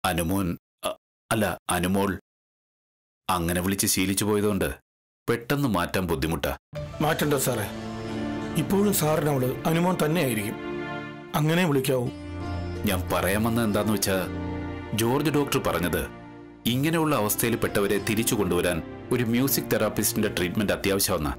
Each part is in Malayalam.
അനുമോൻ അ- അല്ല അനുമോൾ അങ്ങനെ വിളിച്ച് ശീലിച്ചു പോയതുകൊണ്ട് പെട്ടെന്ന് മാറ്റാൻ ബുദ്ധിമുട്ടാ മാറ്റണ്ട സാറേ ഇപ്പോഴും സാറിന് അവള് അനുമോൻ തന്നെയായിരിക്കും അങ്ങനെ വിളിക്കാവൂ ഞാൻ പറയാമെന്ന് എന്താന്ന് വെച്ചാ ജോർജ് ഡോക്ടർ പറഞ്ഞത് ഇങ്ങനെയുള്ള അവസ്ഥയിൽ പെട്ടവരെ തിരിച്ചു കൊണ്ടുവരാൻ ഒരു മ്യൂസിക് തെറാപ്പിസ്റ്റിന്റെ ട്രീറ്റ്മെന്റ് അത്യാവശ്യമെന്നാ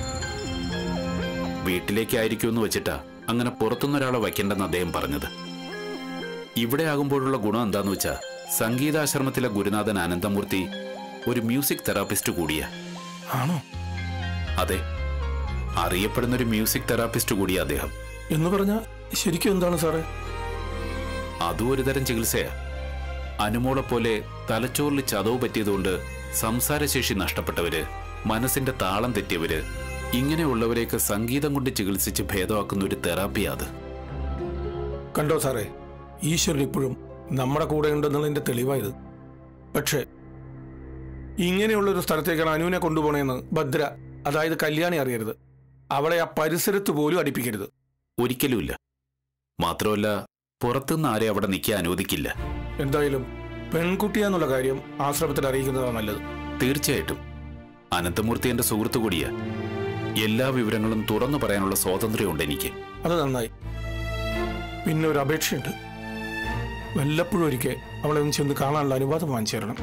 വീട്ടിലേക്കായിരിക്കുമെന്ന് വെച്ചിട്ടാ അങ്ങനെ പുറത്തുനിന്നൊരാളെ വയ്ക്കേണ്ടെന്ന് അദ്ദേഹം പറഞ്ഞത് ഇവിടെ ആകുമ്പോഴുള്ള ഗുണം എന്താന്ന് വെച്ചാ സംഗീതാശ്രമത്തിലെ ഗുരുനാഥൻ അനന്തമൂർത്തി ഒരു മ്യൂസിക് തെറാപ്പിസ്റ്റ് കൂടിയാ ആണോ അതെ അറിയപ്പെടുന്ന ഒരു മ്യൂസിക് തെറാപ്പിസ്റ്റ് കൂടിയാ അദ്ദേഹം എന്ന് പറഞ്ഞാ ശരിക്കും എന്താണ് സാറേ അതും ഒരു തരം ചികിത്സയാ അനുമോളെ പോലെ തലച്ചോറിൽ ചതവ് പറ്റിയതുകൊണ്ട് സംസാരശേഷി നഷ്ടപ്പെട്ടവര് മനസ്സിന്റെ താളം തെറ്റിയവര് ഇങ്ങനെയുള്ളവരെയൊക്കെ സംഗീതം കൊണ്ട് ചികിത്സിച്ച് ഭേദമാക്കുന്ന ഒരു തെറാപ്പിയാ അത് കണ്ടോ സാറേ ഈശ്വരൻ ഇപ്പോഴും നമ്മുടെ കൂടെ ഉണ്ടെന്നുള്ളതിന്റെ തെളിവായത് പക്ഷേ ഇങ്ങനെയുള്ള ഒരു സ്ഥലത്തേക്കാണ് അനുവിനെ കൊണ്ടുപോകണേന്ന് ഭദ്ര അതായത് കല്യാണി അറിയരുത് അവളെ ആ പരിസരത്ത് പോലും അടുപ്പിക്കരുത് ഒരിക്കലുമില്ല മാത്രമല്ല പുറത്തുനിന്ന് ആരെ അവിടെ നിൽക്കാൻ അനുവദിക്കില്ല എന്തായാലും പെൺകുട്ടിയാന്നുള്ള കാര്യം ആശ്രമത്തിൽ അറിയിക്കുന്നതാണ് നല്ലത് തീർച്ചയായിട്ടും അനന്തമൂർത്തി എന്റെ സുഹൃത്തു കൂടിയാ എല്ലാ വിവരങ്ങളും തുറന്നു പറയാനുള്ള സ്വാതന്ത്ര്യമുണ്ട് എനിക്ക് അത് നന്നായി പിന്നെ ഒരു അപേക്ഷയുണ്ട് വല്ലപ്പോഴും ഒരിക്കൽ അവളെ ഒന്ന് ചെന്ന് കാണാനുള്ള അനുവാദം വാങ്ങിച്ചു തരണം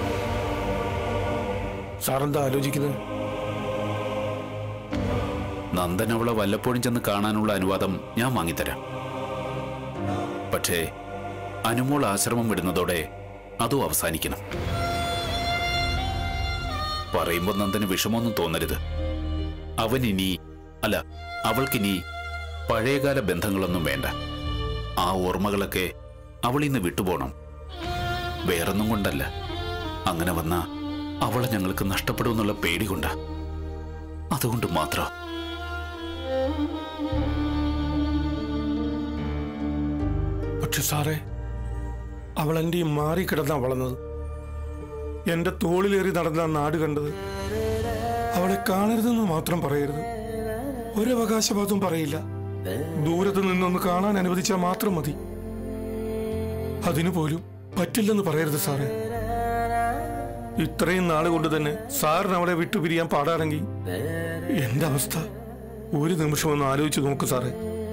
സാറെന്താ ആലോചിക്കുന്നത് നന്ദൻ അവളെ വല്ലപ്പോഴും ചെന്ന് കാണാനുള്ള അനുവാദം ഞാൻ വാങ്ങിത്തരാം പക്ഷേ അനുമോൾ ആശ്രമം വിടുന്നതോടെ അതും അവസാനിക്കണം പറയുമ്പോൾ നന്ദന് വിഷമമൊന്നും തോന്നരുത് അവൻ ഇനി അല്ല അവൾക്കിനി പഴയകാല ബന്ധങ്ങളൊന്നും വേണ്ട ആ ഓർമ്മകളൊക്കെ അവൾ ഇന്ന് വിട്ടുപോകണം വേറൊന്നും കൊണ്ടല്ല അങ്ങനെ വന്ന അവളെ ഞങ്ങൾക്ക് നഷ്ടപ്പെടുമെന്നുള്ള പേടി കൊണ്ടാ അതുകൊണ്ട് മാത്രം പക്ഷെ സാറേ അവൾ എൻ്റെ മാറിക്കിടന്നാ വളർന്നത് എന്റെ തോളിലേറി നടന്ന ആ നാട് കണ്ടത് അവളെ കാണരുതെന്ന് മാത്രം പറയരുത് ഒരവകാശവാദവും പറയില്ല ദൂരത്ത് നിന്നൊന്ന് കാണാൻ അനുവദിച്ചാൽ മാത്രം മതി അതിനു പോലും പറ്റില്ലെന്ന് പറയരുത് സാറേ ഇത്രയും നാള് കൊണ്ട് തന്നെ സാറിന് അവളെ വിട്ടുപിരിയാൻ പാടാണെങ്കിൽ എന്റെ അവസ്ഥ ഒരു നിമിഷം ഒന്ന് ആലോചിച്ച് നോക്ക് സാറേ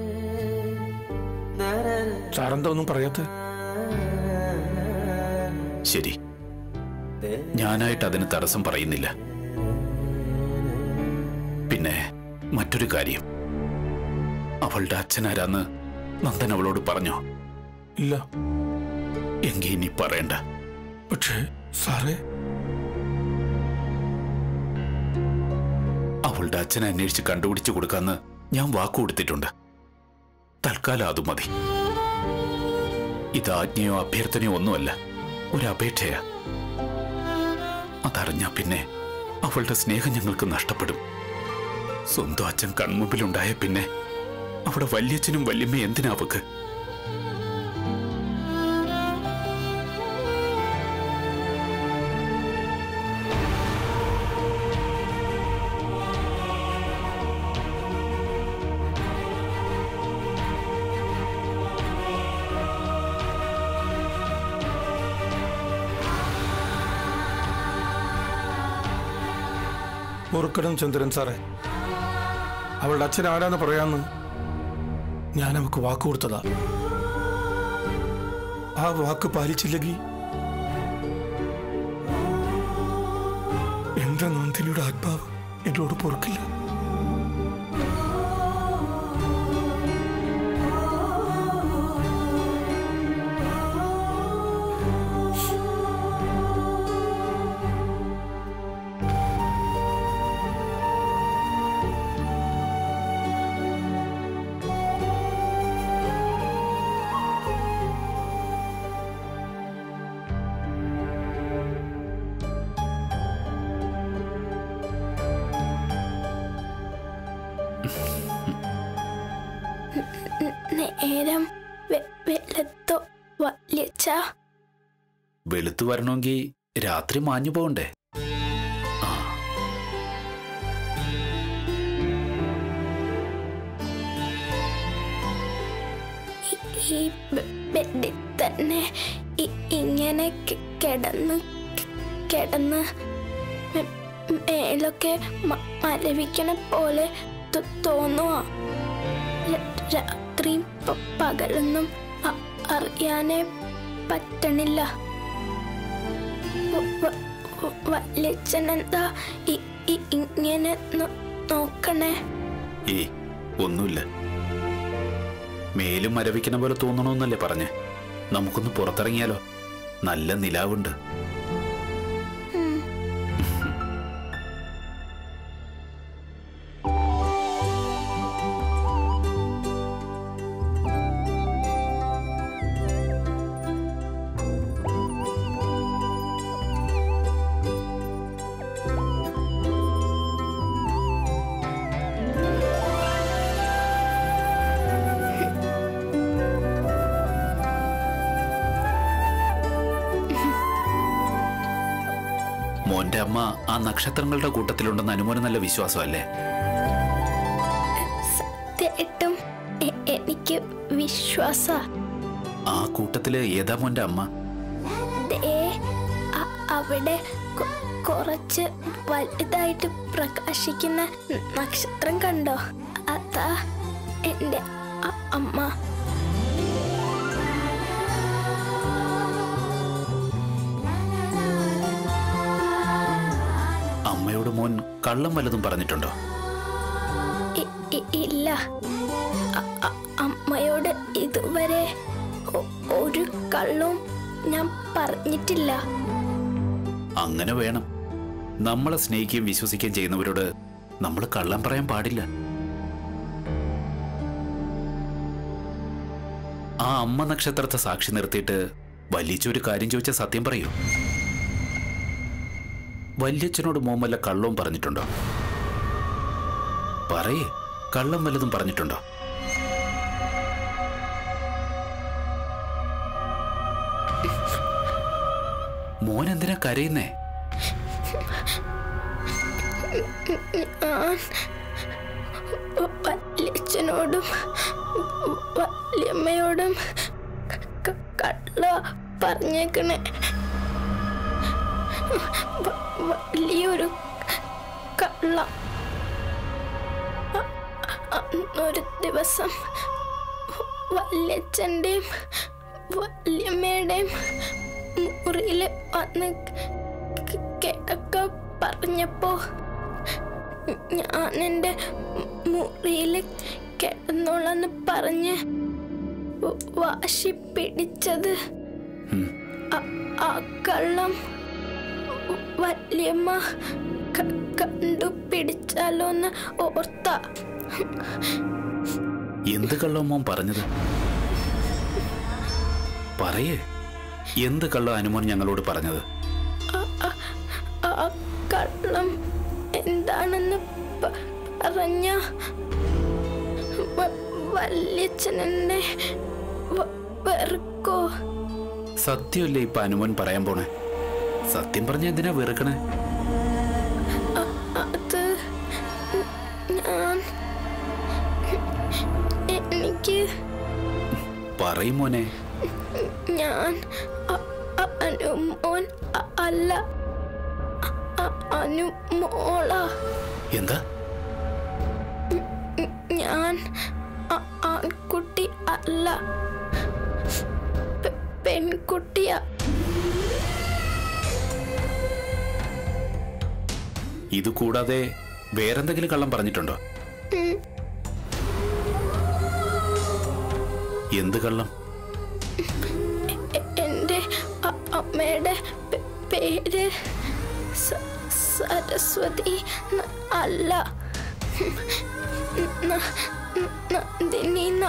സാറെന്താ ഒന്നും പറയാത്ത ശരി ഞാനായിട്ട് അതിന് തടസ്സം പറയുന്നില്ല പിന്നെ മറ്റൊരു കാര്യം അവളുടെ അച്ഛനാരാന്ന് നന്ദൻ അവളോട് പറഞ്ഞോ ഇല്ല എങ്കിൽ ഇനി പറയണ്ട പക്ഷേ സാറേ അവളുടെ അച്ഛനെ അന്വേഷിച്ച് കണ്ടുപിടിച്ചു കൊടുക്കാന്ന് ഞാൻ വാക്കു കൊടുത്തിട്ടുണ്ട് തൽക്കാലം അത് മതി ഇത് ആജ്ഞയോ അഭ്യർത്ഥനയോ ഒന്നുമല്ല ഒരു അപേക്ഷയാ അതറിഞ്ഞാ പിന്നെ അവളുടെ സ്നേഹം ഞങ്ങൾക്ക് നഷ്ടപ്പെടും സ്വന്തം അച്ഛൻ കൺമുമ്പിലുണ്ടായ പിന്നെ അവിടെ വല്യച്ഛനും വല്യമ്മയും എന്തിനാ അവക്ക് ഓർക്കണം ചന്ദ്രൻ സാറേ അവളുടെ അച്ഛൻ ആരാന്ന് പറയാന്ന് ഞാൻ അവക്ക് വാക്ക് കൊടുത്തതാ ആ വാക്ക് പാലിച്ചില്ലെങ്കിൽ എന്റെ നന്ദിനിയുടെ ആത്മാവ് എന്നോട് പൊറുക്കില്ല നേരം വെ- വെളുത്തോ വല്യച്ച വെളുത്തു വരണമെങ്കിൽ രാത്രി മാഞ്ഞു പോകണ്ടേ ആ ഈ- ഈ ബെ- ബെഡിൽ തന്നെ ഇ- ഇങ്ങനെ കി- കിടന്ന് കി- കിടന്ന് മെ- മേലൊക്കെ മ- മരവിക്കണ പോലെ തോ- തോന്നുക ര- രാത്രിയും പ- പകലൊന്നും അ- അറിയാനേ പറ്റണില്ല വ- വ- വ- വല്യച്ഛൻ എന്താ ഇ- ഇ- ഇങ്ങനെ നോ- നോക്കണേ ഏയ് ഒന്നുമില്ല മേലും മരവിക്കണ പോലെ തോന്നണമെന്നല്ലേ പറഞ്ഞ് നമുക്കൊന്ന് പുറത്തിറങ്ങിയാലോ നല്ല നിലാവുണ്ട് ഉം. മോന്റെ അമ്മ ആ നക്ഷത്രങ്ങളുടെ കൂട്ടത്തിലുണ്ടെന്ന് അനുമോന് നല്ല വിശ്വാസമല്ലേ സത്യമായിട്ടും എ- എനിക്ക് വിശ്വാസ ആ കൂട്ടത്തില് ഏതാ മോന്റെ അമ്മ ദേ അ- അവിടെ കൊ- കുറച്ച് വലുതായിട്ട് പ്രകാശിക്കുന്ന നക്ഷത്രം കണ്ടോ അതാ എൻ്റെ അ- അമ്മ അമ്മയോട് മോൻ കള്ളം വല്ലതും പറഞ്ഞിട്ടുണ്ടോ ഇ- ഇ- ഇല്ല അ- അ- അമ്മയോട് ഇതുവരെ ഒ- ഒരു കള്ളവും ഞാൻ പറഞ്ഞിട്ടില്ല അങ്ങനെ വേണം നമ്മളെ സ്നേഹിക്കുകയും വിശ്വസിക്കുകയും ചെയ്യുന്നവരോട് നമ്മൾ കള്ളം പറയാൻ പാടില്ല ആ അമ്മ നക്ഷത്രത്തെ സാക്ഷി നിർത്തിയിട്ട് വല്യച്ചൊരു കാര്യം ചോദിച്ചാൽ സത്യം പറയൂ വല്യച്ഛനോട് മോൻ വല്ല കള്ളവും പറഞ്ഞിട്ടുണ്ടോ പറയേ കള്ളം വല്ലതും പറഞ്ഞിട്ടുണ്ടോ മോൻ എന്തിനാ കരയുന്നേ ഞാൻ വല്യച്ഛനോടും വല്യമ്മയോടും ക- കള്ള പറഞ്ഞേക്കണേ വ- വലിയൊരു കള്ള അ- അന്നൊരു ദിവസം വല്യച്ഛൻ്റെയും വല്യമ്മയുടെയും മുറിയിൽ വന്ന് ക- കിടക്ക പറഞ്ഞപ്പോ ഞാൻ എൻ്റെ മുറിയിൽ കിടന്നോളാന്ന് പറഞ്ഞ് വ- വാശി പിടിച്ചത് ഉം. അ- ആ കള്ളം വല്യമ്മ ക- കണ്ടുപിടിച്ചാലോന്ന് ഓർത്ത എന്ത് കള്ളം മോൻ പറഞ്ഞത് പറയേ എന്ത് കള്ളം അനുമോൻ ഞങ്ങളോട് പറഞ്ഞത് ആ കള്ളം എന്താണെന്ന് പ- പറഞ്ഞ വ- വല്യച്ഛനെന്നെ വ- വെറുക്കോ സത്യമല്ലേ ഇപ്പൊ അനുമോൻ പറയാൻ പോണേ സത്യം പറഞ്ഞ എന്തിനാ വെറുക്കണേ അത് ഞാൻ എനിക്ക് പറയും മോനെ ഞാൻ അ- അ- അനുമോൻ അ- അല്ല അ- അനുമോള എന്താ ഞാൻ അ- ആൺകുട്ടി അല്ല പെ- പെൺകുട്ടിയാ ഇത് കൂടാതെ വേറെന്തെങ്കിലും കള്ളം പറഞ്ഞിട്ടുണ്ടോ ഉം. എന്ത് കള്ളം എ- എൻ്റെ അ- അമ്മയുടെ പെ- പേര് സ- സരസ്വതി ന- അല്ല ന- നന്ദിനി ന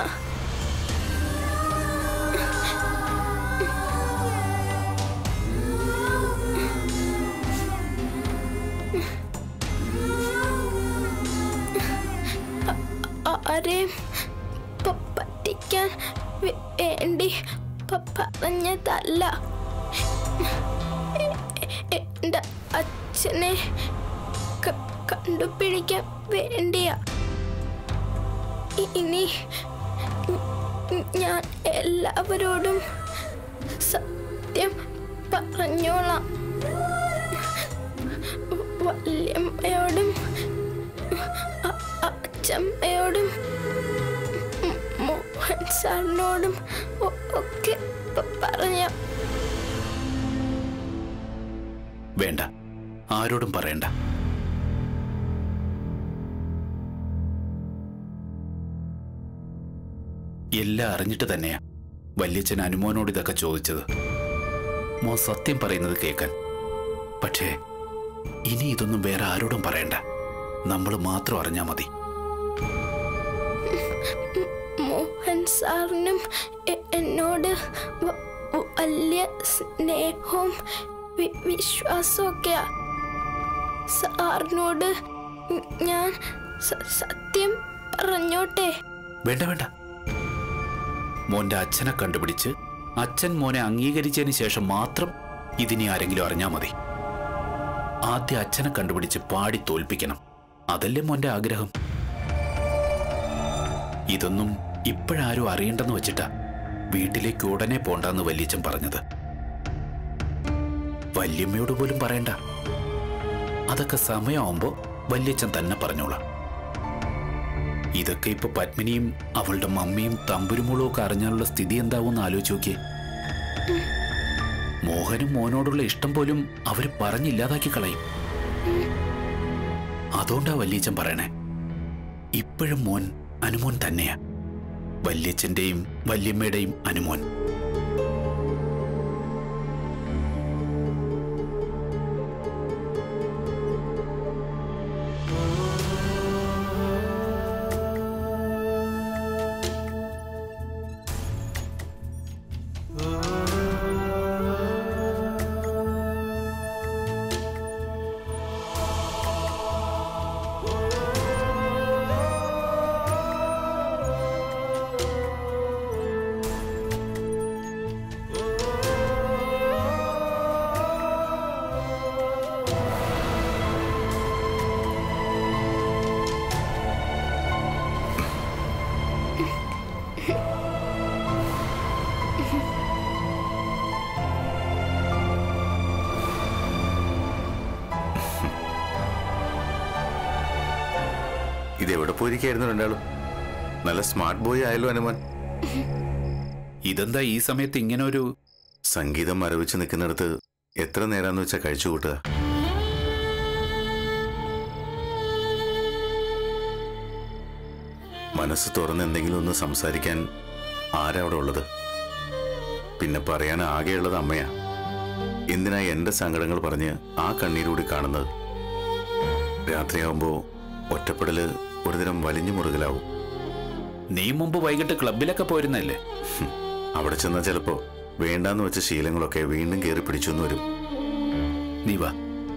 ആരെയും പ- പറ്റിക്കാൻ വേ- വേണ്ടി പ- പറഞ്ഞതല്ല എ- എ- എന്റെ അച്ഛനെ ക- കണ്ടുപിടിക്കാൻ വേണ്ടിയാ ഇ- ഇനി ഞാൻ എല്ലാവരോടും സത്യം പറഞ്ഞോളാം വല്യമ്മയോടും അ- അച്ഛമ്മയോടും മോ- മോഹൻ സാറിനോടും ഒ- ഒക്കെ പ- പറഞ്ഞ വേണ്ട ആരോടും പറയണ്ട എല്ലാം അറിഞ്ഞിട്ട് തന്നെയാ വല്യച്ഛൻ അനുമോനോട് ഇതൊക്കെ ചോദിച്ചത് മോ സത്യം പറയുന്നത് കേൾക്കാൻ പക്ഷേ ഇനി ഇതൊന്നും വേറെ ആരോടും പറയണ്ട നമ്മൾ മാത്രം അറിഞ്ഞാ മതി മോഹൻ സാറിനും എ- എന്നോട് വ- വലിയ സ്നേഹവും വി- വിശ്വാസമൊക്കെയാ സാറിനോട് ഞാൻ സ- സത്യം പറഞ്ഞോട്ടെ വേണ്ട വേണ്ട മോന്റെ അച്ഛനെ കണ്ടുപിടിച്ച് അച്ഛൻ മോനെ അംഗീകരിച്ചതിന് ശേഷം മാത്രം ഇതിനി ആരെങ്കിലും അറിഞ്ഞാ മതി ആദ്യം അച്ഛനെ കണ്ടുപിടിച്ച് പാടി തോൽപ്പിക്കണം അതല്ലേ മോന്റെ ആഗ്രഹം ഇതൊന്നും ഇപ്പോഴാരും അറിയണ്ടെന്ന് വെച്ചിട്ടാ വീട്ടിലേക്ക് ഉടനെ പോണ്ടെന്ന് വല്യച്ഛൻ പറഞ്ഞത് വല്യമ്മയോട് പോലും പറയണ്ട അതൊക്കെ സമയമാവുമ്പോ വല്യച്ഛൻ തന്നെ പറഞ്ഞോളാം ഇതൊക്കെ ഇപ്പൊ പത്മിനിയും അവളുടെ മമ്മിയും തമ്പുരുമോളും ഒക്കെ അറിഞ്ഞാലുള്ള സ്ഥിതി എന്താവും ആലോചിച്ച് നോക്കിയേ മോഹനും മോനോടുള്ള ഇഷ്ടം പോലും അവര് പറഞ്ഞില്ലാതാക്കി കളയും അതുകൊണ്ടാ വല്യച്ഛൻ പറയണേ ഇപ്പോഴും മോൻ അനുമോൻ തന്നെയാ വല്യച്ഛന്റെയും വല്യമ്മയുടെയും അനുമോൻ ഇതെവിടെ പോയിരിക്കായിരുന്നു രണ്ടാളും നല്ല സ്മാർട്ട് ബോയ് ആയല്ലോ അനുമാൻ ഇതെന്താ ഈ സമയത്ത് ഇങ്ങനെ ഒരു സംഗീതം മരവിച്ച് നിൽക്കുന്നിടത്ത് എത്ര നേരാന്ന് വെച്ചാ കഴിച്ചു കൂട്ടുക മനസ്സ് തുറന്ന് എന്തെങ്കിലും ഒന്ന് സംസാരിക്കാൻ ആരാ അവിടെ ഉള്ളത് പിന്നെ പറയാൻ ആകെയുള്ളത് അമ്മയാ എന്തിനാ എന്റെ സങ്കടങ്ങൾ പറഞ്ഞ് ആ കണ്ണീരൂടി കാണുന്നത് രാത്രിയാവുമ്പോ ഒറ്റപ്പെടല് ഒരുതരം വലിഞ്ഞു മുറുകലാവും നീ മുമ്പ് വൈകിട്ട് ക്ലബിലൊക്കെ പോയിരുന്നല്ലേ ഹും, അവിടെ ചെന്നാൽ ചിലപ്പോ വേണ്ടാന്ന് വെച്ച ശീലങ്ങളൊക്കെ വീണ്ടും കയറി പിടിച്ചു എന്ന് വരും നീ വാ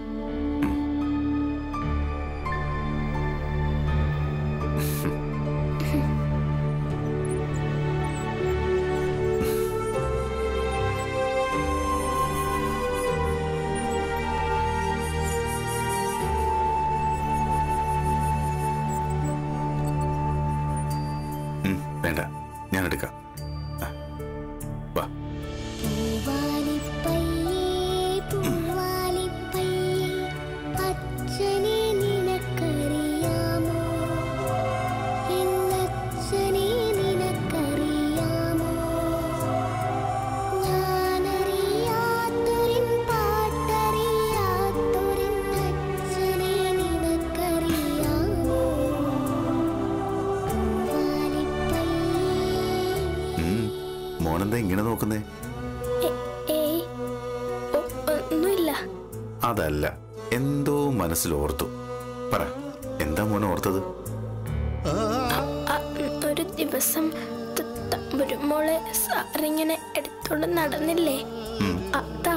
ഉം, വേണ്ട ഞാൻ എടുക്കാം ആ, വാ പൂവാലിപ്പയ്യേ പൂവാലിപ്പയ്യേ അച്ഛനെ നിനക്കറിയാമോ എന്നച്ഛനെ നിനക്കറിയാമോ ഞാനറിയാത്തൊരിൻ പാട്ടറിയാത്തൊരിൻ അച്ഛനെ നിനക്കറിയാമോ പൂവാലിപ്പയ്യേ ഉം, മോനെന്താ ഇങ്ങനെ നോക്കുന്നേ എ- ഏയ് ഒ- ഒന്നുമില്ല അതല്ല എന്തോ മനസ്സിൽ ഓർത്തു പറ എന്താ മോനെ ഓർത്തത് അ- ഒരു ദിവസം ത- തമ്പുരുമോളെ സാറിങ്ങനെ എടുത്തോണ്ട് നടന്നില്ലേ ഉം. അതാ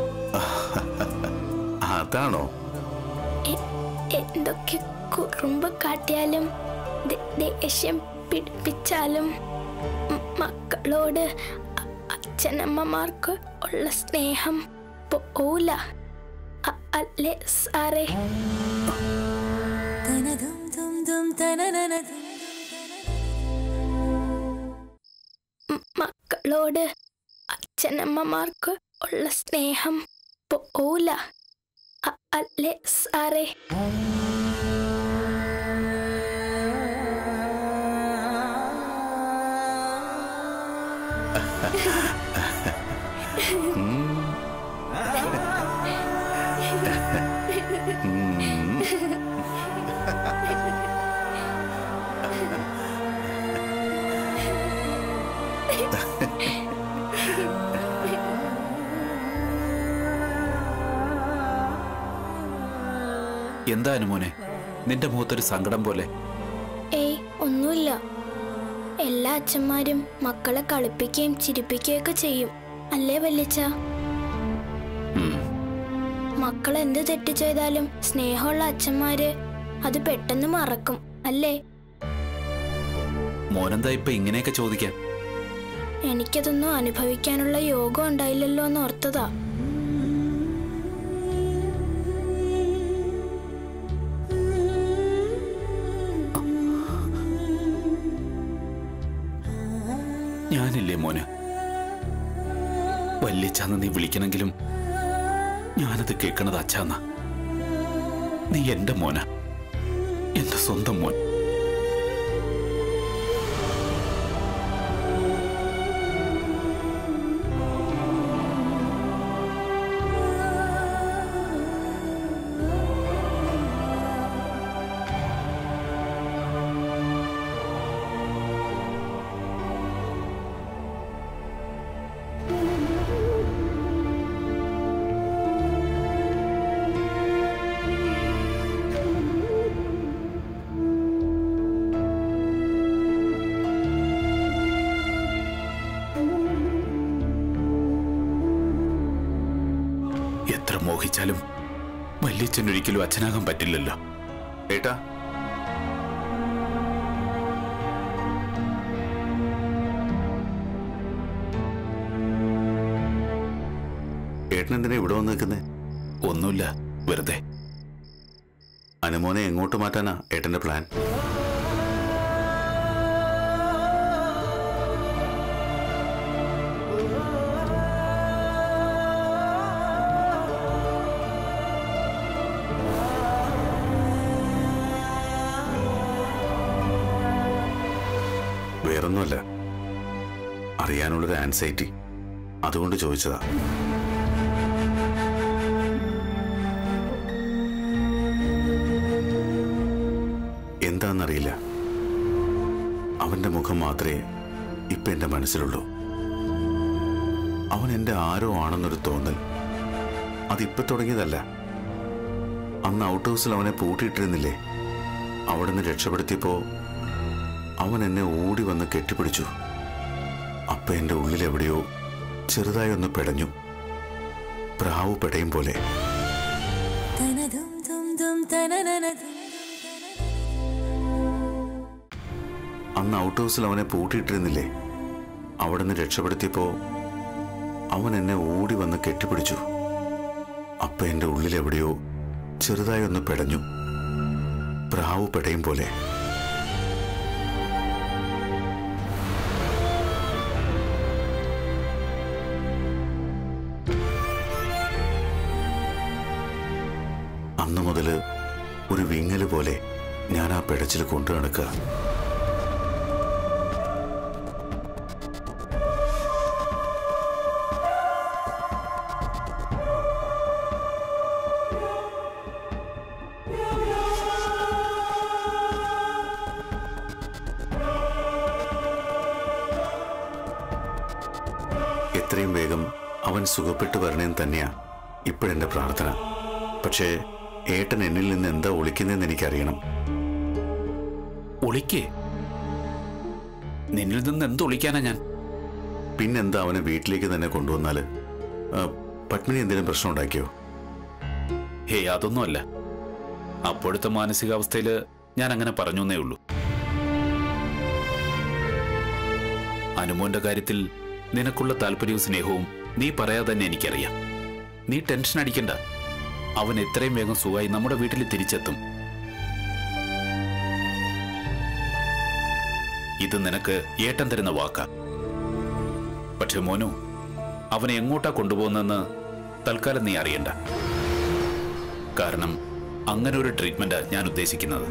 അതാണോ എ- എന്തൊക്കെ കുറുമ്പ് കാട്ടിയാലും ദേ- ദേഷ്യം പിടിപ്പിച്ചാലും മ- മക്കളോട് അ- അച്ഛനമ്മമാർക്ക് ഉള്ള സ്നേഹം പോല അ- അല്ലേ സാറേ തനതും തും തും തനനനതും മക്കളോട് അച്ഛനമ്മമാർക്ക് ഉള്ള സ്നേഹം പോല അല്ലേ സാറേ എന്താ അനുമോനെ നിന്റെ മുഖത്തൊരു സങ്കടം പോലെ ഏയ് ഒന്നുമില്ല എല്ലാ അച്ഛന്മാരും മക്കളെ കളിപ്പിക്കുകയും ചിരിപ്പിക്കുകയൊക്കെ ചെയ്യും അല്ലേ വല്യച്ച ഉം. മക്കൾ എന്ത് തെറ്റ് ചെയ്താലും സ്നേഹമുള്ള അച്ഛന്മാര് അത് പെട്ടെന്ന് മറക്കും അല്ലേ മോനെന്താ ഇപ്പൊ ഇങ്ങനെയൊക്കെ ചോദിക്കാൻ എനിക്കതൊന്നും അനുഭവിക്കാനുള്ള യോഗം ഉണ്ടായില്ലല്ലോ എന്ന് ഓർത്തതാ ഞാനില്ലേ മോന് വല്യച്ചാന്ന് നീ വിളിക്കണമെങ്കിലും ഞാനത് കേൾക്കണത് അച്ഛാന്ന നീ എന്റെ മോന എന്റെ സ്വന്തം മോൻ എത്ര മോഹിച്ചാലും വല്യച്ഛൻ ഒരിക്കലും അച്ഛനാകാൻ പറ്റില്ലല്ലോ ഏട്ടാ ഏട്ടൻ എന്തിനാ ഇവിടെ വന്ന് നിൽക്കുന്നേ ഒന്നുമില്ല വെറുതെ അനുമോനെ എങ്ങോട്ട് മാറ്റാനാ ഏട്ടന്റെ പ്ലാൻ വേറൊന്നുമല്ല അറിയാനുള്ളൊരു ആൻസൈറ്റി അതുകൊണ്ട് ചോദിച്ചതാ എന്താണെന്നറിയില്ല അവന്റെ മുഖം മാത്രമേ ഇപ്പൊ എന്റെ മനസ്സിലുള്ളൂ അവൻ എന്റെ ആരോ ആണെന്നൊരു തോന്നൽ അതിപ്പോ തുടങ്ങിയതല്ല അന്ന് ഔട്ട് ഹൗസിൽ അവനെ പൂട്ടിയിട്ടിരുന്നില്ലേ അവിടെ നിന്ന് രക്ഷപ്പെടുത്തിയപ്പോ അവൻ എന്നെ ഓടി വന്ന് കെട്ടിപ്പിടിച്ചു അപ്പൊ എന്റെ ഉള്ളിൽ എവിടെയോ ചെറുതായി ഒന്ന് പെടഞ്ഞു പ്രാവ് പെടയും പോലെ തനതും തും തും തനനനതും അന്ന് ഔട്ട് ഹൗസിൽ അവനെ പൂട്ടിയിട്ടിരുന്നില്ലേ അവിടെ നിന്ന് രക്ഷപ്പെടുത്തിയപ്പോ അവൻ എന്നെ ഓടി വന്ന് കെട്ടിപ്പിടിച്ചു അപ്പൊ എന്റെ ഉള്ളിൽ എവിടെയോ ചെറുതായി ഒന്ന് പെടഞ്ഞു പ്രാവ് പെടയും പോലെ അന്നു മുതല് ഒരു വിങ്ങല് പോലെ ഞാൻ ആ പെടച്ചിൽ കൊണ്ടു നടക്കുക എത്രയും വേഗം അവൻ സുഖപ്പെട്ടു വരണേന്ന് തന്നെയാ ഇപ്പോഴെന്റെ പ്രാർത്ഥന പക്ഷേ ഏട്ടൻ എന്നിൽ നിന്ന് എന്താ ഒളിക്കുന്നതെന്ന് എനിക്കറിയണം ഒളിക്കേ നിന്നിൽ നിന്ന് എന്ത് ഒളിക്കാനാ ഞാൻ പിന്നെന്താ അവനെ വീട്ടിലേക്ക് തന്നെ കൊണ്ടുവന്നാല് ആ, പത്മിനി എന്തെങ്കിലും പ്രശ്നം ഉണ്ടാക്കിയോ ഹേ അതൊന്നുമല്ല അപ്പോഴത്തെ മാനസികാവസ്ഥയില് ഞാൻ അങ്ങനെ പറഞ്ഞു എന്നേ ഉള്ളൂ അനുമോന്റെ കാര്യത്തിൽ നിനക്കുള്ള താല്പര്യവും സ്നേഹവും നീ പറയാതെ തന്നെ എനിക്കറിയാം നീ ടെൻഷൻ അടിക്കണ്ട അവൻ എത്രയും വേഗം സുഖമായി നമ്മുടെ വീട്ടിൽ തിരിച്ചെത്തും ഇത് നിനക്ക് ഏട്ടൻ തരുന്ന വാക്കാ പക്ഷെ മോനു അവനെ എങ്ങോട്ടാ കൊണ്ടുപോകുന്നെന്ന് തൽക്കാലം നീ അറിയണ്ട കാരണം അങ്ങനെ ഒരു ട്രീറ്റ്മെന്റാ ഞാൻ ഉദ്ദേശിക്കുന്നത്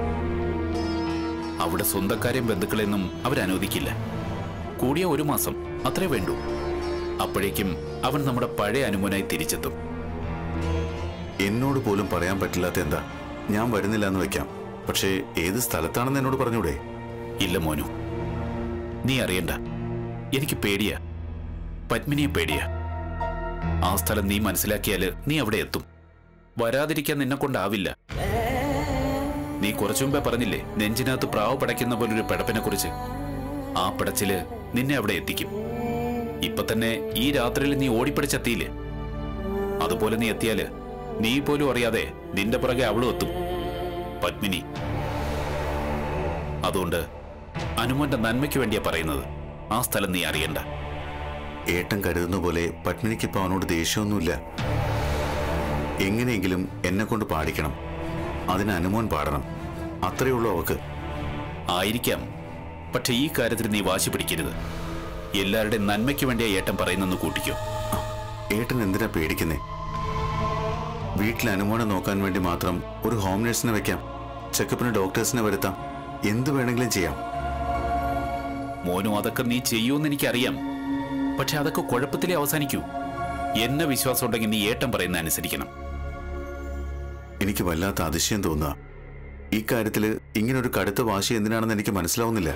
അവിടെ സ്വന്തക്കാരെയും ബന്ധുക്കളെയൊന്നും അവരനുവദിക്കില്ല കൂടിയ ഒരു മാസം അത്രേ വേണ്ടൂ അപ്പോഴേക്കും അവൻ നമ്മുടെ പഴയ അനുമോനായി തിരിച്ചെത്തും എന്നോട് പോലും പറയാൻ പറ്റില്ലാത്ത എന്താ ഞാൻ വരുന്നില്ല എന്ന് വെക്കാം പക്ഷേ ഏത് സ്ഥലത്താണെന്ന് എന്നോട് പറഞ്ഞൂടെ ഇല്ല മോനു നീ അറിയണ്ട എനിക്ക് പേടിയാ പത്മിനിയെ പേടിയാ ആ സ്ഥലം നീ മനസ്സിലാക്കിയാല് നീ അവിടെ എത്തും വരാതിരിക്കാൻ നിന്നെ കൊണ്ടാവില്ല നീ കുറച്ചു മുമ്പേ പറഞ്ഞില്ലേ നെഞ്ചിനകത്ത് പ്രാവ് പടയ്ക്കുന്ന പോലൊരു പിടപ്പിനെ കുറിച്ച് ആ പിടച്ചില് നിന്നെ അവിടെ എത്തിക്കും ഇപ്പൊ തന്നെ ഈ രാത്രിയിൽ നീ ഓടിപ്പിടിച്ചെത്തിയില്ലേ അതുപോലെ നീ എത്തിയാല് നീ പോലും അറിയാതെ നിന്റെ പുറകെ അവളും എത്തും പത്മിനി അതുകൊണ്ട് അനുമോന്റെ നന്മയ്ക്ക് വേണ്ടിയാ പറയുന്നത് ആ സ്ഥലം നീ അറിയണ്ട ഏട്ടൻ കരുതുന്ന പോലെ പത്മിനിക്കിപ്പോ അവനോട് ദേഷ്യമൊന്നുമില്ല എങ്ങനെയെങ്കിലും എന്നെ കൊണ്ട് പാടിക്കണം അതിന് അനുമോൻ പാടണം അത്രയേ ഉള്ളൂ അവക്ക് ആയിരിക്കാം പക്ഷെ ഈ കാര്യത്തിൽ നീ വാശി പിടിക്കരുത് എല്ലാവരുടെയും നന്മയ്ക്ക് വേണ്ടിയാ ഏട്ടൻ പറയുന്നെന്ന് കൂട്ടിക്കോ ഏട്ടൻ എന്തിനാ പേടിക്കുന്നേ വീട്ടിൽ അനുമോനെ നോക്കാൻ വേണ്ടി മാത്രം ഒരു ഹോം നഴ്സിനെ വെക്കാം ചെക്കപ്പിന് ഡോക്ടേഴ്സിനെ വരുത്താം എന്ത് വേണമെങ്കിലും ചെയ്യാം മോനു അതൊക്കെ നീ ചെയ്യൂന്ന് എനിക്കറിയാം പക്ഷെ അതൊക്കെ കുഴപ്പത്തിലേ അവസാനിക്കൂ എന്നെ വിശ്വാസം ഉണ്ടെങ്കിൽ നീ ഏട്ടൻ പറയുന്ന അനുസരിക്കണം എനിക്ക് വല്ലാത്ത അതിശയം തോന്നുക ഈ കാര്യത്തിൽ ഇങ്ങനൊരു കടുത്ത വാശി എന്തിനാണെന്ന് എനിക്ക് മനസ്സിലാവുന്നില്ല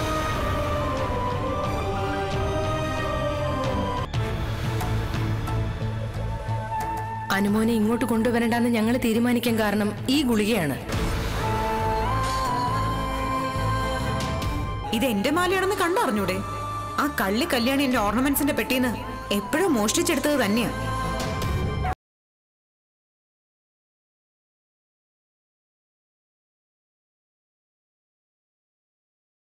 അനുമോനെ ഇങ്ങോട്ട് കൊണ്ടുവരണ്ടെന്ന് ഞങ്ങൾ തീരുമാനിക്കാൻ കാരണം ഈ ഗുളികയാണ് ഇത് എന്റെ മാലയാണെന്ന് കണ്ടറിഞ്ഞൂടെ ആ കള്ളി കല്യാണി എന്റെ ഓർണമെന്റ്സിന്റെ പെട്ടിന്ന് എപ്പോഴും മോഷ്ടിച്ചെടുത്തത് തന്നെയാ